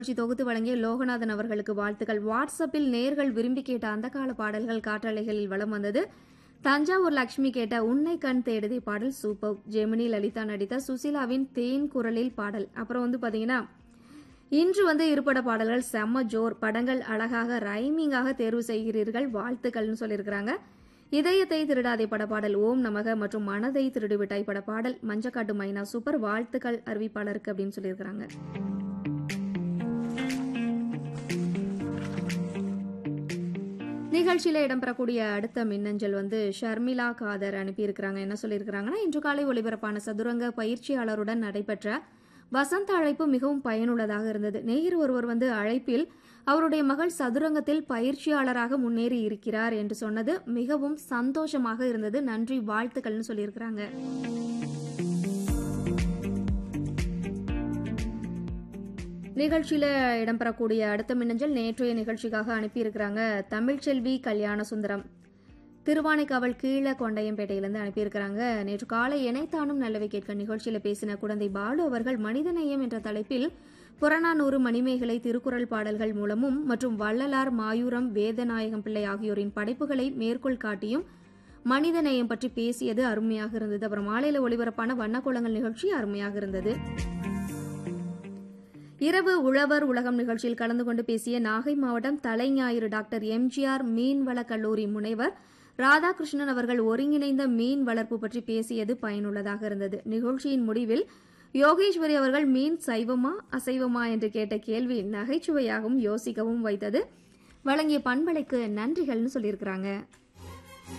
நிகழ்ச்சி தொகுத்து வழங்கிய லோகநாதன் அவர்களுக்கு வாழ்த்துக்கள் வாட்ஸ்அப்பில் நேர்கள் விரும்பி கேட்ட அந்த கால பாடல்கள் காற்றலைகளில் வலம் வந்தது தஞ்சாவூர் லட்சுமி கேட்ட உன்னை கண் தேடுதே பாடல் சூப்பர் ஜெமினி லலிதா நடித்த சுசிலாவின் தேன் குரலில் பாடல் அப்புறம் வந்து பாத்தீங்கன்னா இன்று வந்து இருபட பாடல்கள் செம்ம ஜோர் படங்கள் அழகாக ரைமிங்காக தேர்வு செய்கிறீர்கள் வாழ்த்துக்கள்னு சொல்லியிருக்கிறாங்க இதயத்தை திருடாதே பட பாடல் ஓம் நமக மற்றும் மனதை திருடுவிட்டாய் பட பாடல் மஞ்சக்காட்டு மைனா சூப்பர் வாழ்த்துக்கள் அறிவிப்பாளருக்கு அப்படின்னு சொல்லியிருக்கிறாங்க நிகழ்ச்சியில இடம்பெறக்கூடிய அடுத்த மின்னஞ்சல் வந்து ஷர்மிளா காதர் அனுப்பியிருக்கிறாங்க என்ன சொல்லியிருக்கிறாங்கன்னா இன்று காலை ஒலிபரப்பான சதுரங்க பயிற்சியாளருடன் நடைபெற்ற வசந்த அழைப்பு மிகவும் பயனுள்ளதாக இருந்தது நேயர் ஒருவர் வந்து அழைப்பில் அவருடைய மகள் சதுரங்கத்தில் பயிற்சியாளராக முன்னேறி இருக்கிறார் என்று சொன்னது மிகவும் சந்தோஷமாக இருந்தது நன்றி வாழ்த்துக்கள்னு சொல்லியிருக்கிறாங்க நிகழ்ச்சியில இடம்பெறக்கூடிய அடுத்த மின்னஞ்சல் நேற்றைய நிகழ்ச்சிக்காக அனுப்பியிருக்கிறாங்க தமிழ்ச்செல்வி கல்யாண சுந்தரம் திருவானைக்காவல் கீழே கொண்டையம்பேட்டையிலிருந்து அனுப்பியிருக்கிறாங்க நேற்று காலை இணைத்தானும் நல்லவை கேட்க நிகழ்ச்சியில பேசின குழந்தை பாலு அவர்கள் மனிதநேயம் என்ற தலைப்பில் புறநானூறு மணிமேகலை திருக்குறள் பாடல்கள் மூலமும் மற்றும் வள்ளலார் மாயூரம் வேதநாயகம் பிள்ளை ஆகியோரின் படைப்புகளை மேற்கோள் காட்டியும் மனிதநேயம் பற்றி பேசியது அருமையாக இருந்தது அப்புறம் மாலையில ஒளிபரப்பான வண்ணக்கோலங்கள் நிகழ்ச்சி அருமையாக இருந்தது இரவு உழவர் உலகம் நிகழ்ச்சியில் கலந்து கொண்டு பேசிய நாகை மாவட்டம் தலைஞாயிறு டாக்டர் எம்ஜிஆர் மீன்வள கல்லூரி முனைவர் ராதாகிருஷ்ணன் அவர்கள் ஒருங்கிணைந்த மீன் வளர்ப்பு பற்றி பேசியது பயனுள்ளதாக இருந்தது நிகழ்ச்சியின் முடிவில் யோகேஸ்வரி அவர்கள் மீன் சைவமா அசைவமா என்று கேட்ட கேள்வி நகைச்சுவையாகவும் யோசிக்கவும் வைத்தது வழங்கிய பண்பலைக்கு நன்றிகள்னு சொல்லியிருக்கிறாங்க